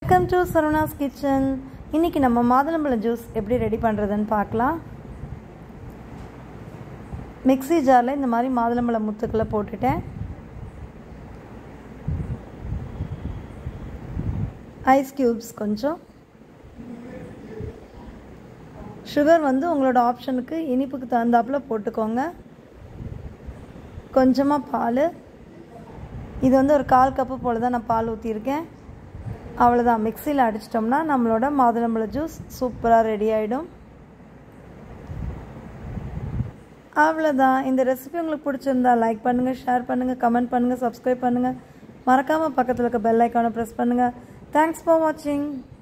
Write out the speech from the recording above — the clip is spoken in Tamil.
வெல்கம் டு சரவணாஸ் கிச்சன் இன்றைக்கி நம்ம மாதுளம்பழம் ஜூஸ் எப்படி ரெடி பண்ணுறதுன்னு பார்க்கலாம் மிக்ஸி ஜாரில் இந்த மாதிரி மாதுளம்பழம் முத்துக்களை போட்டுட்டேன் ஐஸ் க்யூப்ஸ் கொஞ்சம் சுகர் வந்து உங்களோட ஆப்ஷனுக்கு இனிப்புக்கு தகுந்தாப்பில் போட்டுக்கோங்க கொஞ்சமாக பால் இது வந்து ஒரு கால் கப்பு போல் தான் நான் பால் ஊற்றியிருக்கேன் அவ்வளோதான் மிக்சியில் அடிச்சிட்டோம்னா நம்மளோட மாதுளம்பழ ஜூஸ் சூப்பராக ரெடி ஆகிடும் அவ்வளோதான் இந்த ரெசிபி உங்களுக்கு பிடிச்சிருந்தா லைக் பண்ணுங்கள் ஷேர் பண்ணுங்கள் கமெண்ட் பண்ணுங்கள் சப்ஸ்கிரைப் பண்ணுங்கள் மறக்காமல் பக்கத்தில் இருக்க பெல் ஐக்கானை ப்ரெஸ் பண்ணுங்கள் தேங்க்ஸ் ஃபார் வாட்சிங்